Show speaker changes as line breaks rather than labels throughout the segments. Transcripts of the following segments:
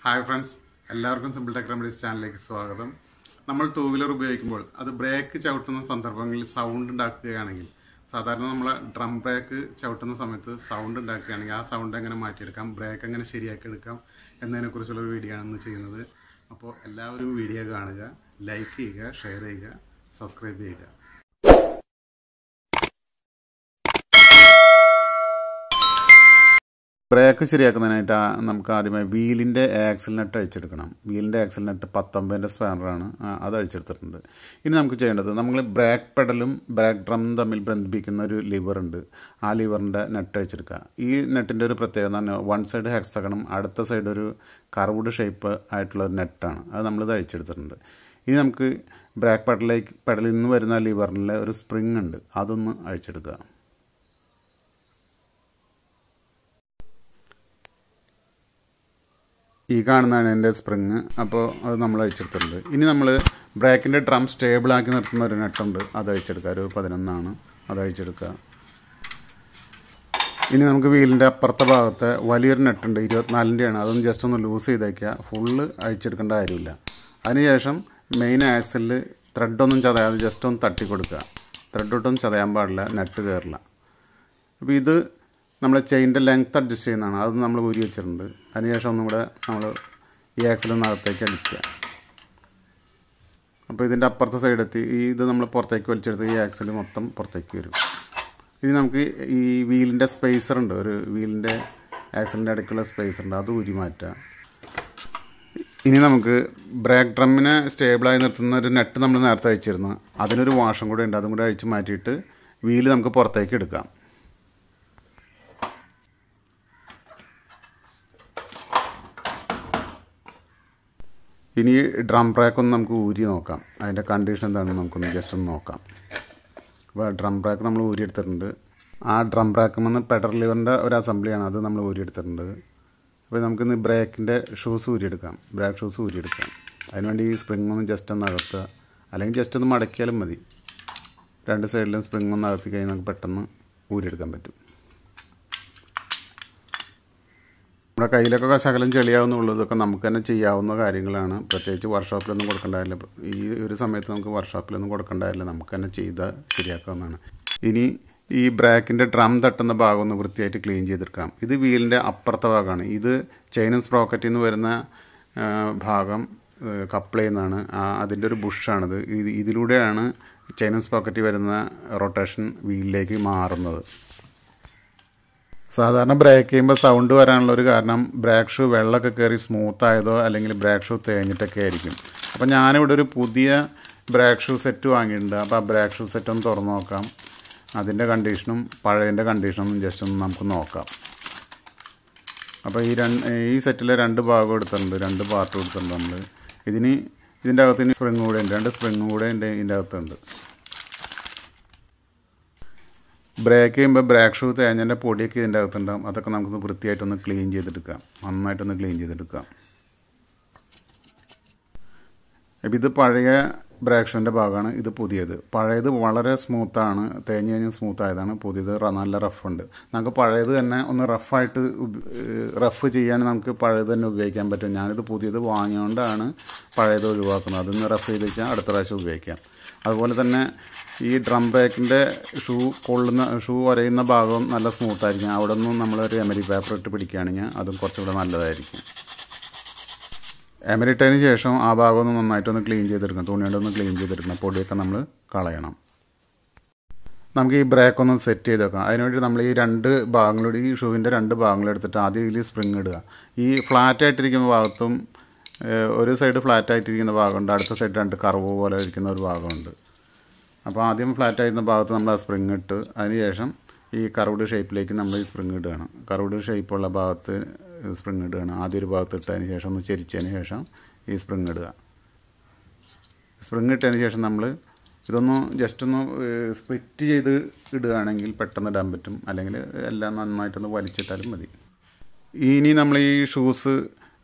hi friends എല്ലാവർക്കും simple tech remedies ചാനലിലേക്ക് സ്വാഗതം നമ്മൾ ടൂ വീലർ ഉപയോഗിക്കുമ്പോൾ അത് ബ്രേക്ക് ചവിട്ടുന്ന സന്ദർഭങ്ങളിൽ സൗണ്ട് ഉണ്ടാക്കുകയാണെങ്കിൽ സാധാരണ നമ്മൾ ഡ്രം ബ്രേക്ക് ചവിട്ടുന്ന സമയത്ത് സൗണ്ട് ഉണ്ടാക്കുകയാണെങ്കിൽ ആ സൗണ്ട് എങ്ങനെ മാറ്റിയെടുക്കാം ബ്രേക്ക് എങ്ങനെ ശരിയാക്കി എടുക്കാം എന്നതിനെക്കുറിച്ചുള്ള ഒരു വീഡിയോ ആണ് ഇന്ന് ചെയ്യുന്നത് അപ്പോൾ എല്ലാവരും വീഡിയോ കാണുക ലൈക്ക് ചെയ്യുക ഷെയർ ചെയ്യുക സബ്സ്ക്രൈബ് ചെയ്യുക ബ്രേക്ക് ശരിയാക്കുന്നതിനായിട്ട് ആ- നമുക്ക് ആദ്യമായി വീലിൻ്റെ ആക്സിൽ നട്ട് അഴിച്ചെടുക്കണം വീലിൻ്റെ ആക്സിൽ നട്ട് പത്തൊമ്പതിൻ്റെ സ്പാനറാണ് ആ, അത് അഴിച്ചെടുത്തിട്ടുണ്ട് ഇനി നമുക്ക് ചെയ്യേണ്ടത് നമ്മൾ ബ്രേക്ക് പെഡലും ബ്രേക്ക് ഡ്രം തമ്മിൽ ബന്ധിപ്പിക്കുന്ന ഒരു ലിവർ ഉണ്ട് ആ ലിവറിൻ്റെ നെട്ട് അഴിച്ചെടുക്കുക ഈ നെറ്റിൻ്റെ ഒരു പ്രത്യേകത എന്ന് പറഞ്ഞാൽ വൺ സൈഡ് ഹെക്സകണം അടുത്ത സൈഡ് ഒരു കർവ്ഡ് ഷേപ്പ് ആയിട്ടുള്ള ഒരു നെറ്റാണ് അത് നമ്മളിത് അഴിച്ചെടുത്തിട്ടുണ്ട് ഇനി നമുക്ക് ബ്രേക്ക് പെഡലിലേക്ക് പെഡലിൽ നിന്ന് വരുന്ന ലിവറിലെ ഒരു സ്പ്രിങ് ഉണ്ട് അതൊന്ന് അഴിച്ചെടുക്കുക ഈ കാണുന്നതാണ് എൻ്റെ സ്പ്രിങ് അപ്പോൾ അത് നമ്മൾ അഴിച്ചെടുത്തിട്ടുണ്ട് ഇനി നമ്മൾ ബ്രേക്കിൻ്റെ ഡ്രം സ്റ്റേബിളാക്കി നിർത്തുന്ന ഒരു നെട്ടുണ്ട് അത് അഴിച്ചെടുക്കുക ഒരു പതിനൊന്നാണ് അത് അഴിച്ചെടുക്കുക ഇനി നമുക്ക് വീലിൻ്റെ അപ്പുറത്തെ ഭാഗത്തെ വലിയൊരു നെട്ടുണ്ട് ഇരുപത്തിനാലിൻ്റെയാണ് അതൊന്ന് ജസ്റ്റ് ഒന്ന് ലൂസ് ചെയ്തേക്കുക ഫുള്ള് അഴിച്ചെടുക്കേണ്ട കാര്യമില്ല അതിനുശേഷം മെയിൻ ആക്സലിൽ ത്രെഡൊന്നും ചതയാതെ ജസ്റ്റ് ഒന്ന് തട്ടി കൊടുക്കുക ത്രെഡൊട്ടൊന്നും ചതയാൻ പാടില്ല നെറ്റ് കയറില്ല അപ്പോൾ ഇത് നമ്മൾ ചെയിൻ്റെ ലെങ്ത് അഡ്ജസ്റ്റ് ചെയ്യുന്നതാണ് അത് നമ്മൾ ഊരി വെച്ചിട്ടുണ്ട് അതിനുശേഷം ഒന്നും കൂടെ നമ്മൾ ഈ ആക്സിലൊന്നകത്തേക്ക് അടിക്കുക അപ്പോൾ ഇതിൻ്റെ അപ്പുറത്തെ സൈഡെത്തി ഈ ഇത് നമ്മൾ പുറത്തേക്ക് വലിച്ചെടുത്ത് ഈ ആക്സിൽ മൊത്തം പുറത്തേക്ക് വരും ഇനി നമുക്ക് ഈ വീലിൻ്റെ സ്പേസർ ഉണ്ട് ഒരു വീലിൻ്റെ ആക്സിലിൻ്റെ ഇടയ്ക്കുള്ള സ്പേസർ ഉണ്ട് അത് ഊരി മാറ്റുക ഇനി നമുക്ക് ബ്രേക്ക് ഡ്രമ്മിനെ സ്റ്റേബിളായി നിർത്തുന്ന ഒരു നെറ്റ് നമ്മൾ നേരത്തെ അഴിച്ചിരുന്നു അതിനൊരു വാഷം കൂടെ ഉണ്ട് അതും കൂടെ അഴിച്ച് മാറ്റിയിട്ട് വീല് നമുക്ക് പുറത്തേക്ക് എടുക്കാം ഇനി ഡ്രം ബ്രേക്ക് ഒന്ന് നമുക്ക് ഊരി നോക്കാം അതിൻ്റെ കണ്ടീഷൻ എന്താണെന്ന് നമുക്കൊന്ന് ജസ്റ്റ് ഒന്ന് നോക്കാം അപ്പോൾ ഡ്രം ബ്രേക്ക് നമ്മൾ ഊരിയെടുത്തിട്ടുണ്ട് ആ ഡ്രം ബ്രേക്കിൽ നിന്ന് പെഡർ ലിവറിൻ്റെ ഒരു അസംബ്ലിയാണ് അത് നമ്മൾ ഊരിയെടുത്തിട്ടുണ്ട് അപ്പോൾ നമുക്കിന്ന് ബ്രേക്കിൻ്റെ ഷൂസ് ഊരിയെടുക്കാം ബ്രേക്ക് ഷൂസ് ഊരിയെടുക്കാം അതിനുവേണ്ടി ഈ സ്പ്രിങ് ഒന്ന് ജസ്റ്റ് ഒന്ന് അകത്തുക അല്ലെങ്കിൽ ജസ്റ്റ് ഒന്ന് മടക്കിയാലും മതി രണ്ട് സൈഡിലും സ്പ്രിങ് ഒന്ന് അകത്തി കഴിഞ്ഞാൽ നമുക്ക് പെട്ടെന്ന് ഊരിയെടുക്കാൻ പറ്റും നമ്മുടെ കയ്യിലൊക്കെ ശകലം ചെളിയാവുന്നുള്ളൂ ഇതൊക്കെ നമുക്ക് തന്നെ ചെയ്യാവുന്ന കാര്യങ്ങളാണ് പ്രത്യേകിച്ച് വർക്ക്ഷോപ്പിലൊന്നും കൊടുക്കേണ്ടതില്ല ഈ ഒരു സമയത്ത് നമുക്ക് വർക്ക്ഷോപ്പിലൊന്നും കൊടുക്കേണ്ടതില്ല നമുക്ക് തന്നെ ചെയ്താൽ ശരിയാക്കാവുന്നതാണ് ഇനി ഈ ബ്രാക്കിൻ്റെ ഡ്രം തട്ടുന്ന ഭാഗം ഒന്ന് വൃത്തിയായിട്ട് ക്ലീൻ ചെയ്തെടുക്കാം ഇത് വീലിൻ്റെ അപ്പുറത്തെ ഭാഗമാണ് ഇത് ചൈനീസ് സ്പ്രോക്കറ്റിൽ നിന്ന് വരുന്ന ആ, ഭാഗം കപ്പിൾ ചെയ്യുന്നതാണ് അതിൻ്റെ ഒരു ബുഷാണിത് ഇത് ഇതിലൂടെയാണ് ചൈനീസ് പോക്കറ്റിൽ വരുന്ന റൊട്ടേഷൻ വീലിലേക്ക് മാറുന്നത് സാധാരണ ബ്രേക്ക് ചെയ്യുമ്പോൾ സൗണ്ട് വരാനുള്ള ഒരു കാരണം ബ്രേക്ക് ഷൂ വെള്ളമൊക്കെ കയറി സ്മൂത്ത് ആയതോ അല്ലെങ്കിൽ ബ്രേക്ക് ഷൂ തേഞ്ഞിട്ടൊക്കെ ആയിരിക്കും അപ്പോൾ ഞാനിവിടെ ഒരു പുതിയ ബ്രേക്ക് ഷൂ സെറ്റ് വാങ്ങിയിട്ടുണ്ട് അപ്പോൾ ആ ബ്രേക്ക് ഷൂ സെറ്റ് ഒന്ന് തുറന്ന് നോക്കാം അതിൻ്റെ കണ്ടീഷനും പഴയതിൻ്റെ കണ്ടീഷനും ജസ്റ്റ് ഒന്ന് നമുക്ക് നോക്കാം അപ്പോൾ ഈ രണ്ട് ഈ സെറ്റിലെ രണ്ട് ഭാഗം എടുത്തിട്ടുണ്ട് രണ്ട് പാർട്ട് എടുത്തിട്ടുണ്ട് നമ്മൾ ഇതിന് ഇതിൻ്റെ അകത്ത് ഇനി സ്പ്രിങ് കൂടെ ഉണ്ട് രണ്ട് സ്പ്രിങ്ങും കൂടെ ഉണ്ട് ഇതിൻ്റെ അകത്തുണ്ട് ബ്രേക്ക് ചെയ്യുമ്പോൾ ബ്രേക്ക് ഷൂ തേഞ്ഞതിൻ്റെ പൊടിയൊക്കെ ഇതിൻ്റെ അകത്തുണ്ടാകും അതൊക്കെ നമുക്കൊന്ന് വൃത്തിയായിട്ടൊന്ന് ക്ലീൻ ചെയ്തെടുക്കാം നന്നായിട്ടൊന്ന് ക്ലീൻ ചെയ്തെടുക്കാം ഇപ്പം ഇത് പഴയ ബ്രേക്ക് ഷൂൻ്റെ ഭാഗമാണ് ഇത് പുതിയത് പഴയത് വളരെ സ്മൂത്താണ് തേഞ്ഞ് കഴിഞ്ഞ് സ്മൂത്ത് ആയതാണ് പുതിയത് റ- നല്ല റഫുണ്ട് നമുക്ക് പഴയത് തന്നെ ഒന്ന് റഫായിട്ട് റഫ് ചെയ്യാൻ നമുക്ക് പഴയത് തന്നെ ഉപയോഗിക്കാൻ പറ്റും ഞാനിത് പുതിയത് വാങ്ങിയോണ്ടാണ് പഴയത് ഒഴിവാക്കുന്നത് അതൊന്ന് റഫ് ചെയ്ത് വെച്ചാൽ അടുത്ത പ്രാവശ്യം ഉപയോഗിക്കാം അതുപോലെ തന്നെ ഈ ഡ്രം ബ്രേക്കിൻ്റെ ഷൂ കൊള്ളുന്ന ഷൂ വരയുന്ന ഭാഗം നല്ല സ്മൂത്തായിരിക്കും അവിടെ നിന്നും നമ്മളൊരു എമരി പേപ്പർ ഇട്ട് പിടിക്കുകയാണെങ്കിൽ അതും കുറച്ചുകൂടെ നല്ലതായിരിക്കും എമരിട്ടതിന് ശേഷം ആ ഭാഗം ഒന്ന് നന്നായിട്ടൊന്ന് ക്ലീൻ ചെയ്തെടുക്കണം തുണി കൊണ്ടൊന്ന് ക്ലീൻ ചെയ്തെടുക്കണം പൊടിയൊക്കെ നമ്മൾ കളയണം നമുക്ക് ഈ ബ്രേക്ക് ഒന്ന് സെറ്റ് ചെയ്ത് വെക്കാം അതിനുവേണ്ടി നമ്മൾ ഈ രണ്ട് ഭാഗങ്ങളോട് ഈ ഷൂവിൻ്റെ രണ്ട് ഭാഗങ്ങളെടുത്തിട്ട് ആദ്യം ഇതിൽ സ്പ്രിങ് ഇടുക ഈ ഫ്ലാറ്റ് ആയിട്ടിരിക്കുന്ന ഭാഗത്തും ഏഹ്, ഒരു സൈഡ് ഫ്ലാറ്റ് ആയിട്ടിരിക്കുന്ന ഭാഗമുണ്ട് അടുത്ത സൈഡ് രണ്ട് കർവ് പോലെ ഇരിക്കുന്ന ഒരു ഭാഗമുണ്ട് അപ്പോൾ ആദ്യം ഫ്ലാറ്റ് ആയിരുന്ന ഭാഗത്ത് നമ്മൾ ആ സ്പ്രിങ് ഇട്ട് അതിനുശേഷം ഈ കർവ്ഡ് ഷേപ്പിലേക്ക് നമ്മൾ ഈ സ്പ്രിങ് ഇടുകയാണ് കർവ്ഡ് ഷേപ്പുള്ള ഭാഗത്ത് സ്പ്രിങ് ഇടുകയാണ് ആദ്യം ഒരു ഭാഗത്ത് ഇട്ടതിന് ശേഷം ഒന്ന് ചെരിച്ചതിന് ശേഷം ഈ സ്പ്രിങ് ഇടുക സ്പ്രിങ് ഇട്ടതിന് ശേഷം നമ്മൾ ഇതൊന്ന് ജസ്റ്റ് ഒന്ന് സ്പ്ലിറ്റ് ചെയ്ത് ഇടുകയാണെങ്കിൽ പെട്ടെന്ന് ഇടാൻ പറ്റും അല്ലെങ്കിൽ എല്ലാം നന്നായിട്ടൊന്ന് വലിച്ചിട്ടാലും മതി ഇനി നമ്മൾ ഈ ഷൂസ്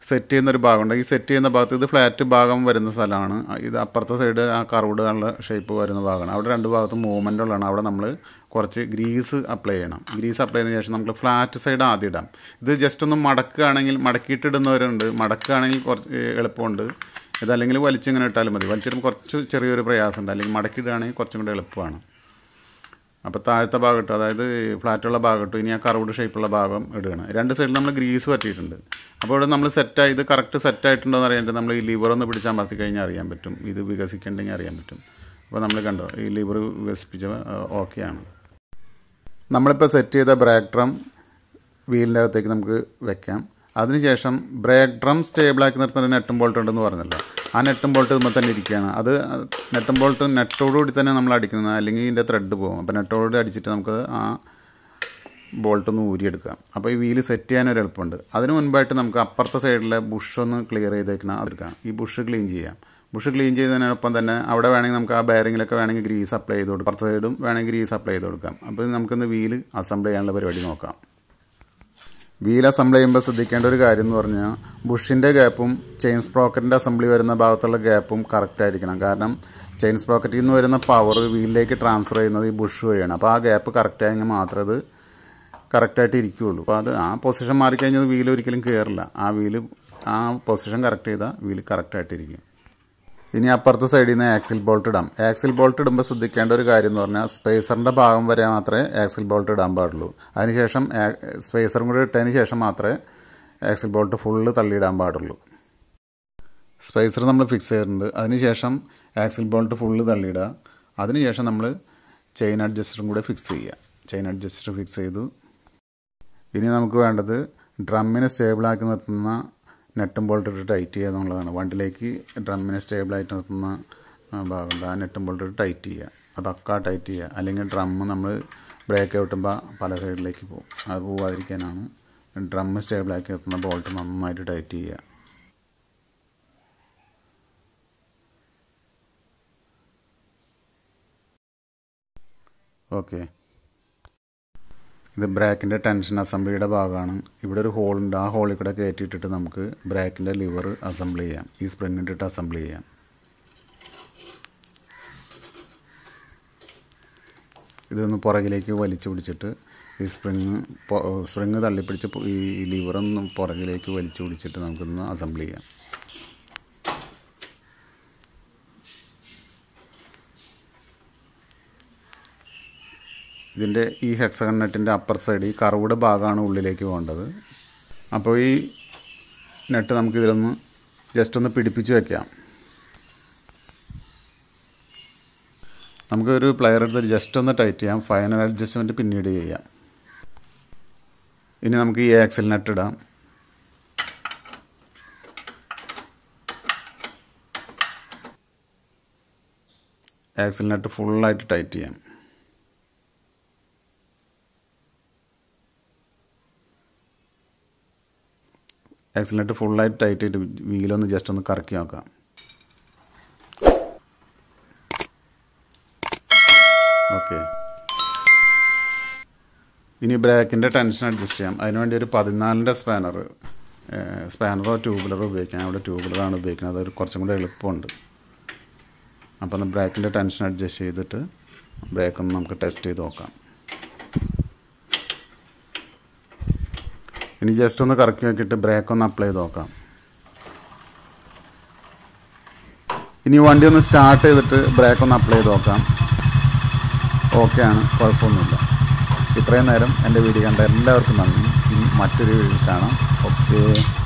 സെറ്റ് ചെയ്യുന്ന ഒരു ഭാഗമുണ്ട് ഈ സെറ്റ് ചെയ്യുന്ന ഭാഗത്ത് ഇത് ഫ്ലാറ്റ് ഭാഗം വരുന്ന സ്ഥലമാണ് ഇത് അപ്പുറത്തെ സൈഡ് ആ കർവുകളുടെ ഷേപ്പ് വരുന്ന ഭാഗമാണ് അവിടെ രണ്ട് ഭാഗത്തും മൂവ്മെൻ്റ് ഉള്ളതാണ് അവിടെ നമ്മൾ കുറച്ച് ഗ്രീസ് അപ്ലൈ ചെയ്യണം ഗ്രീസ് അപ്ലൈ ചെയ്തതിന് ശേഷം നമുക്ക് ഫ്ലാറ്റ് സൈഡ് ആദ്യം ഇടാം ഇത് ജസ്റ്റ് ഒന്ന് മടക്കുകയാണെങ്കിൽ മടക്കിയിട്ടിടുന്നവരുണ്ട് മടക്കുകയാണെങ്കിൽ കുറച്ച് എളുപ്പമുണ്ട് ഇതല്ലെങ്കിൽ വലിച്ചിങ്ങനെ ഇട്ടാലും മതി വലിച്ചിടുമ്പോൾ കുറച്ച് ചെറിയൊരു പ്രയാസമുണ്ട് അല്ലെങ്കിൽ മടക്കിയിടുകയാണെങ്കിൽ കുറച്ചും കൂടി എളുപ്പമാണ് അപ്പോൾ താഴത്തെ ഭാഗം ഇട്ടു അതായത് ഫ്ലാറ്റുള്ള ഭാഗം ഇട്ടു ഇനി ആ കറവുഡ് ഷേപ്പുള്ള ഭാഗം ഇടുകയാണ് രണ്ട് സൈഡിൽ നമ്മൾ ഗ്രീസ് പറ്റിയിട്ടുണ്ട് അപ്പോൾ ഇവിടെ നമ്മൾ സെറ്റായി ഇത് കറക്റ്റ് സെറ്റായിട്ടുണ്ടോ എന്ന് അറിയാൻ നമ്മൾ ഈ ലിവർ ഒന്ന് പിടിച്ചാൽ അമർത്തി കഴിഞ്ഞാൽ അറിയാൻ പറ്റും ഇത് വികസിക്കണ്ടെങ്കിൽ അറിയാൻ പറ്റും അപ്പോൾ നമ്മൾ കണ്ടോ ഈ ലിവർ വികസിപ്പിച്ച ഓക്കെയാണ് നമ്മളിപ്പോൾ സെറ്റ് ചെയ്ത ബ്രേക്ക് ഡ്രം വീലിൻ്റെ അകത്തേക്ക് നമുക്ക് വെക്കാം അതിനുശേഷം ബ്രേക്ക് ഡ്രം സ്റ്റേബിളാക്കി നിർത്തുന്ന നെട്ടും ബോൾട്ട് ഉണ്ടെന്ന് പറഞ്ഞല്ലോ ആ നെട്ടും ബോൾട്ട് ഇതുമ്പോൾ തന്നെ ഇരിക്കുകയാണ് അത് നെട്ടും ബോൾട്ട് നെറ്റോടുകൂടി തന്നെ നമ്മൾ അടിക്കുന്നത് അല്ലെങ്കിൽ ഇതിൻ്റെ ത്രെഡ് പോകും അപ്പോൾ നെറ്റോടുകൂടി അടിച്ചിട്ട് നമുക്ക് ആ ബോൾട്ട് ഒന്ന് ഊരിയെടുക്കാം അപ്പോൾ ഈ വീല് സെറ്റ് ചെയ്യാൻ ഒരു എളുപ്പമുണ്ട് അതിന് മുൻപായിട്ട് നമുക്ക് അപ്പുറത്തെ സൈഡിലെ ബുഷ് ഒന്ന് ക്ലിയർ ചെയ്തേക്കണം അതെടുക്കാം ഈ ബുഷ് ക്ലീൻ ചെയ്യാം ബുഷ് ക്ലീൻ ചെയ്തതിനൊപ്പം തന്നെ അവിടെ വേണമെങ്കിൽ നമുക്ക് ആ ബെയറിങ്ങിലൊക്കെ വേണമെങ്കിൽ ഗ്രീസ് അപ്ലൈ ചെയ്ത് കൊടുക്കാം അപ്പുറത്തെ സൈഡും വേണമെങ്കിൽ ഗ്രീസ് അപ്ലൈ ചെയ്ത് കൊടുക്കാം അപ്പോൾ നമുക്കിന്ന് വീല് അസംബിൾ ചെയ്യാനുള്ള പരിപാടി നോക്കാം വീൽ അസംബിൾ ചെയ്യുമ്പോൾ ശ്രദ്ധിക്കേണ്ട ഒരു കാര്യം എന്ന് പറഞ്ഞാൽ ബുഷിൻ്റെ ഗ്യാപ്പും ചെയിൻ സ്പ്രോക്കറ്റിൻ്റെ അസംബ്ലി വരുന്ന ഭാഗത്തുള്ള ഗ്യാപ്പും കറക്റ്റ് ആയിരിക്കണം കാരണം ചെയിൻ സ്പ്രോക്കറ്റിൽ നിന്ന് വരുന്ന പവർ വീലിലേക്ക് ട്രാൻസ്ഫർ ചെയ്യുന്നത് ഈ ബുഷ് വഴിയാണ് അപ്പോൾ ആ ഗ്യാപ്പ് കറക്റ്റ് ആയെങ്കിൽ മാത്രമേ അത് കറക്റ്റായിട്ട് ഇരിക്കുകയുള്ളൂ അപ്പോൾ അത് ആ പൊസിഷൻ മാറിക്കഴിഞ്ഞാൽ വീൽ ഒരിക്കലും കയറില്ല ആ വീല് ആ പൊസിഷൻ കറക്റ്റ് ചെയ്താൽ വീൽ കറക്റ്റായിട്ടിരിക്കും ഇനി അപ്പുറത്തെ സൈഡിൽ നിന്ന് ആക്സിൽ ബോൾട്ട് ഇടാം ആക്സിൽ ബോൾട്ട് ഇടുമ്പോൾ ശ്രദ്ധിക്കേണ്ട ഒരു കാര്യം എന്ന് പറഞ്ഞാൽ സ്പേസറിൻ്റെ ഭാഗം വരെ മാത്രമേ ആക്സിൽ ബോൾട്ട് ഇടാൻ പാടുള്ളൂ അതിനുശേഷം സ്പേസറും കൂടി ഇട്ടതിന് ശേഷം മാത്രമേ ആക്സിൽ ബോൾട്ട് ഫുള്ള് തള്ളിയിടാൻ പാടുള്ളൂ സ്പേസർ നമ്മൾ ഫിക്സ് ചെയ്തിട്ടുണ്ട് അതിനുശേഷം ആക്സിൽ ബോൾട്ട് ഫുള്ള് തള്ളിയിടുക അതിനുശേഷം നമ്മൾ ചെയിൻ അഡ്ജസ്റ്ററും കൂടെ ഫിക്സ് ചെയ്യുക ചെയിൻ അഡ്ജസ്റ്റർ ഫിക്സ് ചെയ്തു ഇനി നമുക്ക് വേണ്ടത് ഡ്രമ്മിനെ സ്റ്റേബിളാക്കി നിർത്തുന്ന നെട്ടും ബോൾട്ട് ഇട്ട് ടൈറ്റ് ചെയ്യുക എന്നുള്ളതാണ് വണ്ടിയിലേക്ക് ഡ്രമ്മിനെ സ്റ്റേബിളായിട്ട് നിർത്തുന്ന ഭാഗമുണ്ട് ആ നെട്ടും ബോൾട്ട് ഇട്ട് ടൈറ്റ് ചെയ്യുക അത് പക്ക ടൈറ്റ് ചെയ്യുക അല്ലെങ്കിൽ ഡ്രമ്മ് നമ്മൾ ബ്രേക്ക് ഔട്ടുമ്പോൾ പല സൈഡിലേക്ക് പോകും അത് പോവാതിരിക്കാനാണ് ഡ്രമ്മ് സ്റ്റേബിളാക്കി നിർത്തുന്ന ബോൾട്ട് നന്നായിട്ട് ടൈറ്റ് ചെയ്യുക ഓക്കെ ഇത് ബ്രേക്കിൻ്റെ ടെൻഷൻ അസംബ്ലിയുടെ ഭാഗമാണ് ഇവിടെ ഒരു ഹോളുണ്ട് ആ ഹോളിൽ കൂടെ കയറ്റിയിട്ടിട്ട് നമുക്ക് ബ്രേക്കിൻ്റെ ലിവർ അസംബിൾ ചെയ്യാം ഈ സ്പ്രിങ് ഇട്ടിട്ട് അസംബിൾ ചെയ്യാം ഇതൊന്ന് പുറകിലേക്ക് വലിച്ചു പിടിച്ചിട്ട് ഈ സ്പ്രിങ് സ്പ്രിങ് തള്ളിപ്പിടിച്ച് ഈ ലിവറൊന്ന് പുറകിലേക്ക് വലിച്ചു പിടിച്ചിട്ട് നമുക്കിതൊന്ന് അസംബിൾ ചെയ്യാം ഇതിൻ്റെ ഈ ഹെക്സഗൺ നെറ്റിൻ്റെ അപ്പർ സൈഡ് ഈ കറുവിടെ ഭാഗമാണ് ഉള്ളിലേക്ക് പോകേണ്ടത് അപ്പോൾ ഈ നെറ്റ് നമുക്ക് ഇതിലൊന്ന് ജസ്റ്റ് ഒന്ന് പിടിപ്പിച്ച് വയ്ക്കാം നമുക്കൊരു പ്ലെയർ എടുത്ത് ജസ്റ്റ് ഒന്ന് ടൈറ്റ് ചെയ്യാം ഫൈനൽ അഡ്ജസ്റ്റ്മെൻറ്റ് പിന്നീട് ചെയ്യാം ഇനി നമുക്ക് ഈ ആക്സൽ നെറ്റ് ഇടാം ആക്സൽ നെറ്റ് ഫുള്ളായിട്ട് ടൈറ്റ് ചെയ്യാം ആക്സിലേറ്റർ ഫുള്ളായിട്ട് ടൈറ്റ് ചെയ്തിട്ട് വീലൊന്ന് ജസ്റ്റ് ഒന്ന് കറക്കി നോക്കാം ഓക്കെ ഇനി ബ്രേക്കിൻ്റെ ടെൻഷൻ അഡ്ജസ്റ്റ് ചെയ്യാം അതിനുവേണ്ടി ഒരു പതിനാലിൻ്റെ സ്പാനർ സ്പാനറോ ട്യൂബുലറോ ഉപയോഗിക്കാം അവിടെ ട്യൂബുലറാണ് ഉപയോഗിക്കുന്നത് അതൊരു കുറച്ചും കൂടെ എളുപ്പമുണ്ട് അപ്പോൾ ഒന്ന് ബ്രേക്കിൻ്റെ ടെൻഷൻ അഡ്ജസ്റ്റ് ചെയ്തിട്ട് ബ്രേക്ക് ഒന്ന് നമുക്ക് ടെസ്റ്റ് ചെയ്ത് നോക്കാം ഇനി ജസ്റ്റ് ഒന്ന് കറക്കി നോക്കിയിട്ട് ബ്രേക്ക് ഒന്ന് അപ്ലൈ ചെയ്ത് നോക്കാം ഇനി വണ്ടി ഒന്ന് സ്റ്റാർട്ട് ചെയ്തിട്ട് ബ്രേക്ക് ഒന്ന് അപ്ലൈ ചെയ്ത് നോക്കാം ഓക്കെ ആണ് കുഴപ്പമൊന്നുമില്ല ഇത്രയും നേരം എൻ്റെ വീഡിയോ കണ്ട എല്ലാവർക്കും നന്ദി ഇനി മറ്റൊരു വീഡിയോയിൽ കാണാം ഓക്കെ